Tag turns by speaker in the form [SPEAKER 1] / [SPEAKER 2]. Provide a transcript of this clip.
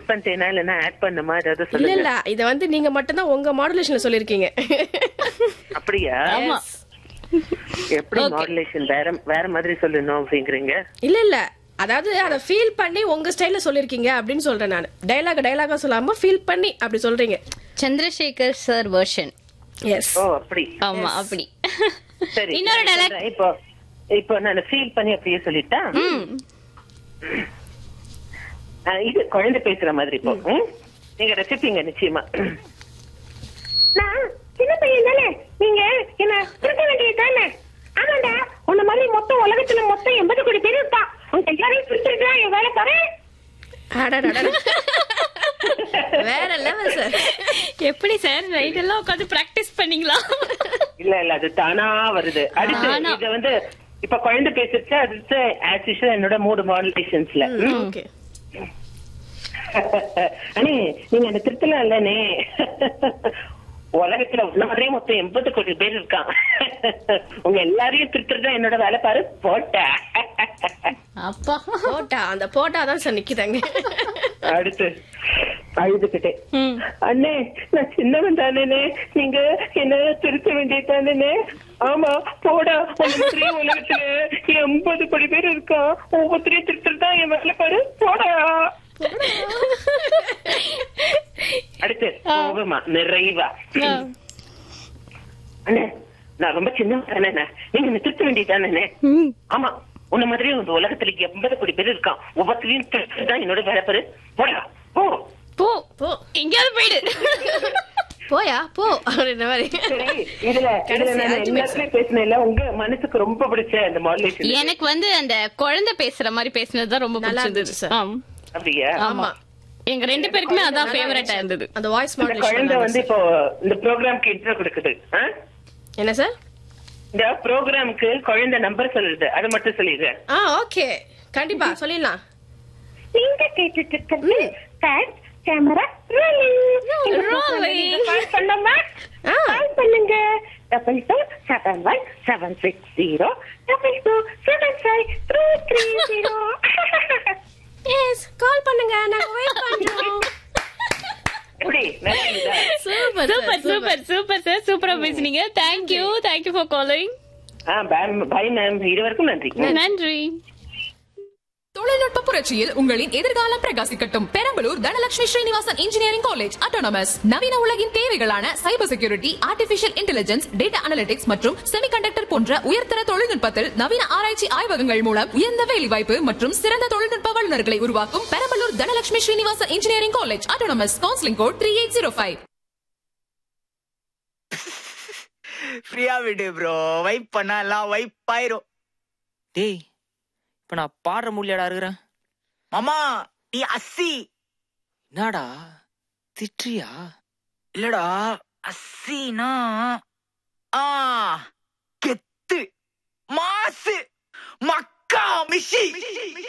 [SPEAKER 1] பண்ணிட்டேனா இல்ல ஆட் பண்ணுமா ஏதாவது
[SPEAKER 2] இல்ல
[SPEAKER 1] சொல்லுங்க
[SPEAKER 2] இல்ல இத வந்து நீங்க மட்டும்தான் உங்க மாடுலேஷன்ல சொல்லிருக்கீங்க
[SPEAKER 1] அப்படியா
[SPEAKER 3] ஆமா
[SPEAKER 1] எப்படி மாடுலேஷன் வேற வேற மாதிரி சொல்லணும் அப்படிங்கிறீங்க
[SPEAKER 2] இல்ல இல்ல அதாவது அத ஃபீல் பண்ணி உங்க ஸ்டைல்ல சொல்லிருக்கீங்க அப்படின்னு சொல்றேன் நான் டயலாக் டயலாகா சொல்லாம ஃபீல் பண்ணி அப்படி சொல்றீங்க
[SPEAKER 3] சந்திரசேகர் சார் வெர்ஷன்
[SPEAKER 2] எஸ்
[SPEAKER 1] ஓ அப்படி
[SPEAKER 3] ஆமா அப்படி
[SPEAKER 1] சரி
[SPEAKER 3] இன்னொரு
[SPEAKER 1] நான்
[SPEAKER 3] dialogue.
[SPEAKER 1] சொல்றேன். இப்போ இப்போ நான் ஃபீல் பண்ணி அப்படியே சொல்லிட்டா இது குழந்தை பேசுற மாதிரி இப்போ ம்? நீங்க ரசிப்பீங்க நிச்சயமா நான் சின்ன பையன் தானே நீங்க என்ன திருத்த வேண்டியது தானே ஆமாண்டா உன்ன மாதிரி மொத்தம் உலகத்துல மொத்தம் எண்பது கோடி பேர் இருக்கா உங்க எல்லாரையும் திருத்திருக்கா என் வேலை பாரு
[SPEAKER 2] வேற லெவல் சார்
[SPEAKER 3] எப்படி சார் நைட் எல்லாம் உட்காந்து பிராக்டிஸ் பண்ணீங்களா
[SPEAKER 1] இல்ல இல்ல அது தானா வருது அடுத்து
[SPEAKER 3] தானா.
[SPEAKER 1] இது வந்து இப்ப குழந்தை பேசிருச்சு அடுத்து ஆஸ் யூஷுவல் என்னோட மூடு மாடுலேஷன்ஸ்ல
[SPEAKER 2] ஓகே
[SPEAKER 1] அண்ணே நீங்க அந்த திருத்தலாம் இல்லனே உலகத்துல உள்ள மாதிரியே மொத்தம் எண்பது கோடி பேர் இருக்கான் உங்க எல்லாரையும் திருத்துறது என்னோட வேலை பாரு போட்ட
[SPEAKER 3] அப்பா
[SPEAKER 2] போட்டா அந்த போட்டா தான் சார் நிக்குதாங்க
[SPEAKER 1] அடுத்து அழுதுகிட்டே
[SPEAKER 3] ம்.
[SPEAKER 1] அண்ணே நான் சின்னவன் தானே நீங்க என்ன திருத்த வேண்டியதானே ஆமா போடா ஒவ்வொருத்தரையும் உலகத்துல எண்பது கோடி பேர் இருக்கான் ஒவ்வொருத்தரையும் திருத்துறது தான் என் வேலை பாரு போடா அடுத்து போகமா நிறைவா அண்ணே நான் ரொம்ப சின்னவன் தானே நீங்க என்ன திருத்த வேண்டியதானே ஆமா உன்ன மாதிரி இந்த உலகத்துல எண்பது கோடி பேர் இருக்கான் ஒவ்வொருத்தரையும் திருத்துறது தான் என்னோட வேலை பாரு போடா போ
[SPEAKER 3] போ
[SPEAKER 2] போ
[SPEAKER 3] எங்கேயாவது போயிடு
[SPEAKER 2] போயா போ அப்படின்ற மாதிரி
[SPEAKER 1] சரி இதுல இதுல
[SPEAKER 2] கடைசி
[SPEAKER 1] நான்
[SPEAKER 2] அஞ்சு
[SPEAKER 1] எல்லாத்துலயும் பேசினேன்ல உங்க மனசுக்கு ரொம்ப பிடிச்ச அந்த மாடுலேஷன்
[SPEAKER 3] எனக்கு வந்து அந்த குழந்தை பேசுற மாதிரி பேசுனது தான் ரொம்ப
[SPEAKER 2] நல்லா
[SPEAKER 3] பிடிச்சது
[SPEAKER 2] இருந்துச்சு, sir.
[SPEAKER 3] ஆம்.
[SPEAKER 1] அப்படியா
[SPEAKER 3] ஆமா எங்க ரெண்டு பேருக்குமே அதான் ஃபேவரட்டா இருந்தது
[SPEAKER 2] அந்த வாய்ஸ்
[SPEAKER 1] இந்த குழந்தை வந்து இப்போ இந்த ப்ரோக்ராம்க்கு இன்ட்ரோ கொடுக்குது ஆ?
[SPEAKER 2] என்ன சார்
[SPEAKER 1] இந்த ப்ரோக்ராம்க்கு குழந்தை நம்பர் சொல்லுது அது மட்டும் சொல்லிடுறேன்
[SPEAKER 2] ஆ ஓகே கண்டிப்பா சொல்லிடலாம்
[SPEAKER 1] நீங்க கேட்டுட்டு இருக்கிறது fact camera rolling
[SPEAKER 3] Rolling.
[SPEAKER 1] Call பண்ணமா
[SPEAKER 2] ஆ.
[SPEAKER 1] கால் பண்ணுங்க double two seven one seven six zero double two seven five three three zero
[SPEAKER 2] yes call பண்ணுங்க நாங்க வெயிட் பண்றோம்
[SPEAKER 1] எப்படி நல்லா இருக்குதா?
[SPEAKER 2] Super
[SPEAKER 3] super super super sir சூப்பரா பேசுனீங்க thank you thank you for calling
[SPEAKER 1] ah bye ma'am இது வரைக்கும் நன்றி
[SPEAKER 3] நன்றி
[SPEAKER 4] தொழில்நுட்ப புரட்சியில் உங்களின் எதிர்காலம் பிரகாசிக்கட்டும் Perambalur Dhanalakshmi Srinivasan engineering college autonomous நவீன உலகின் தேவைகளான cyber security artificial intelligence data analytics மற்றும் செமிகண்டக்டர் போன்ற உயர்தர தொழில்நுட்பத்தில் நவீன ஆராய்ச்சி ஆய்வகங்கள் மூலம் உயர்ந்த வேலைவாய்ப்பு மற்றும் சிறந்த தொழில்நுட்ப வல்லுநர்களை உருவாக்கும் Perambalur Dhanalakshmi Srinivasan engineering college autonomous counselling code three eight zero five
[SPEAKER 5] ஃப்ரீயா விடு ப்ரோ வைப் பண்ணா எல்லாம் வைப் ஆயிரும் டேய் இப்ப நான் பாடுற முடியாடா இருக்கிறேன் மாமா நீ அஸ்ஸி என்னடா திட்றியா இல்லடா அஸ்ஸினா ஆ கெத்து மாசு மக்கா மிஷி